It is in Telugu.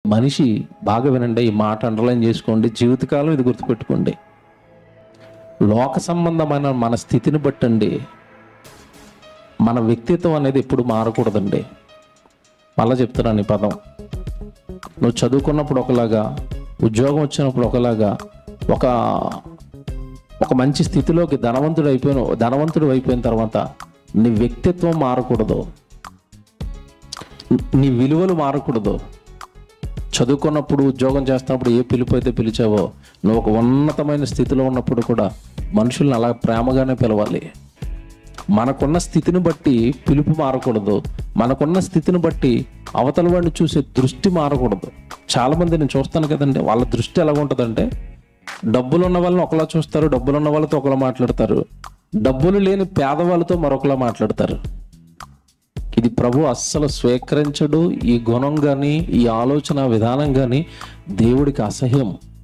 మనిషి బాగా వినండి ఈ మాట అండర్లైన్ చేసుకోండి జీవితకాలం ఇది గుర్తుపెట్టుకోండి లోక సంబంధమైన మన స్థితిని బట్టండి మన వ్యక్తిత్వం అనేది ఎప్పుడు మారకూడదండి మళ్ళా చెప్తున్నాను ఈ పదం నువ్వు చదువుకున్నప్పుడు ఒకలాగా ఉద్యోగం వచ్చినప్పుడు ఒకలాగా ఒక ఒక మంచి స్థితిలోకి ధనవంతుడు అయిపోయిన ధనవంతుడు అయిపోయిన తర్వాత నీ వ్యక్తిత్వం మారకూడదు నీ విలువలు మారకూడదు చదువుకున్నప్పుడు ఉద్యోగం చేస్తున్నప్పుడు ఏ పిలుపు అయితే పిలిచావో నువ్వు ఒక ఉన్నతమైన స్థితిలో ఉన్నప్పుడు కూడా మనుషుల్ని అలా ప్రేమగానే పిలవాలి మనకున్న స్థితిని బట్టి పిలుపు మారకూడదు మనకున్న స్థితిని బట్టి అవతల వాడిని చూసే దృష్టి మారకూడదు చాలా మంది నేను చూస్తాను కదండి వాళ్ళ దృష్టి ఎలా ఉంటుందంటే డబ్బులు ఉన్న వాళ్ళని ఒకలా చూస్తారు డబ్బులు ఉన్న వాళ్ళతో ఒకలా మాట్లాడతారు డబ్బులు లేని పేదవాళ్ళతో మరొకలా మాట్లాడతారు ఇది ప్రభు అస్సలు స్వీకరించడు ఈ గుణం కానీ ఈ ఆలోచన విధానం కానీ దేవుడికి అసహ్యం